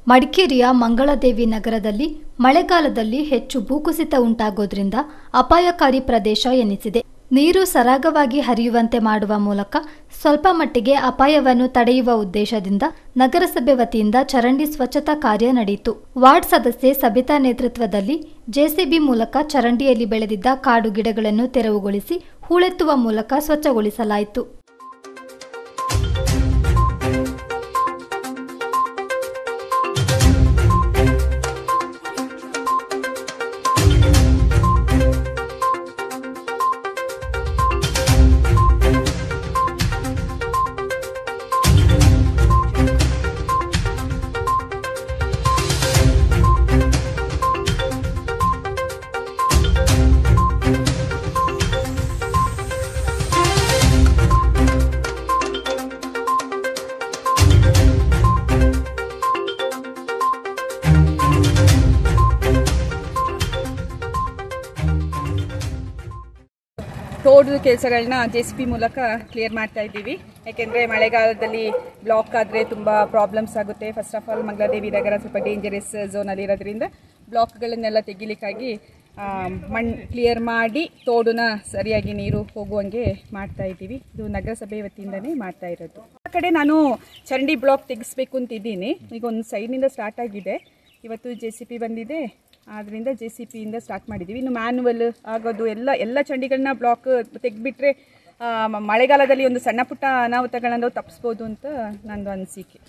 ಮಡಿಕೇರಿಯ ಮಂಗಳದೇವಿ ನಗರದಲ್ಲಿ ಮಳೆಗಾಲದಲ್ಲಿ ಹೆಚ್ಚು ಭೂಕುಸಿತ ಉಂಟಾಗೋದ್ರಿಂದ ಅಪಾಯಕಾರಿ ಪ್ರದೇಶ ಎನಿಸಿದೆ ನೀರು ಸರಾಗವಾಗಿ ಹರಿಯುವಂತೆ ಮಾಡುವ ಮೂಲಕ ಸ್ವಲ್ಪ ಮಟ್ಟಿಗೆ ಅಪಾಯವನ್ನು ತಡೆಯುವ ಉದ್ದೇಶದಿಂದ ನಗರಸಭೆ ವತಿಯಿಂದ ಚರಂಡಿ ಸ್ವಚ್ಛತಾ ಕಾರ್ಯ ನಡೆಯಿತು ವಾರ್ಡ್ ಸದಸ್ಯೆ ಸಬಿತಾ ನೇತೃತ್ವದಲ್ಲಿ ಜೆಸಿಬಿ ಮೂಲಕ ಚರಂಡಿಯಲ್ಲಿ ಬೆಳೆದಿದ್ದ ಕಾಡು ಗಿಡಗಳನ್ನು ತೆರವುಗೊಳಿಸಿ ಹೂಳೆತ್ತುವ ಮೂಲಕ ಸ್ವಚ್ಛಗೊಳಿಸಲಾಯಿತು ರೋಡ್ ಕೆಲಸಗಳನ್ನ ಜೆ ಸಿ ಪಿ ಮೂಲಕ ಕ್ಲಿಯರ್ ಮಾಡ್ತಾ ಇದ್ದೀವಿ ಯಾಕೆಂದರೆ ಮಳೆಗಾಲದಲ್ಲಿ ಬ್ಲಾಕ್ ಆದರೆ ತುಂಬ ಪ್ರಾಬ್ಲಮ್ಸ್ ಆಗುತ್ತೆ first of all Mangaladevi Nagar ಸ್ವಲ್ಪ ಡೇಂಜರಸ್ ಝೋನಲ್ಲಿ ಇರೋದ್ರಿಂದ ಬ್ಲಾಕ್ಗಳನ್ನೆಲ್ಲ ತೆಗಿಲಿಕ್ಕಾಗಿ ಮಣ್ಣು ಕ್ಲಿಯರ್ ಮಾಡಿ ತೋಡನ್ನ ಸರಿಯಾಗಿ ನೀರು ಹೋಗುವಂಗೆ ಮಾಡ್ತಾ ಇದ್ದೀವಿ ಇದು ನಗರಸಭೆ ವತಿಯಿಂದನೇ ಮಾಡ್ತಾ ಇರೋದು ಆ ಕಡೆ ನಾನು ಚರಂಡಿ ಬ್ಲಾಕ್ ತೆಗಿಸ್ಬೇಕು ಅಂತಿದ್ದೀನಿ ಈಗ ಒಂದು ಸೈಡ್ನಿಂದ ಸ್ಟಾರ್ಟ್ ಆಗಿದೆ ಇವತ್ತು ಜೆ ಸಿ ಪಿ ಬಂದಿದೆ ಆದ್ದರಿಂದ ಜೆ ಸಿ ಪಿಯಿಂದ ಸ್ಟಾರ್ಟ್ ಮಾಡಿದ್ದೀವಿ ಇನ್ನು ಮ್ಯಾನ್ಯುವಲ್ ಆಗೋದು ಎಲ್ಲ ಎಲ್ಲ ಚಂಡಿಗಳನ್ನ ಬ್ಲಾಕ್ ತೆಗೆದ್ಬಿಟ್ರೆ ಮಳೆಗಾಲದಲ್ಲಿ ಒಂದು ಸಣ್ಣ ಪುಟ್ಟ ಅನಾಹುತಗಳನ್ನು ತಪ್ಪಿಸ್ಬೋದು ಅಂತ ನಂದು ಅನಿಸಿಕೆ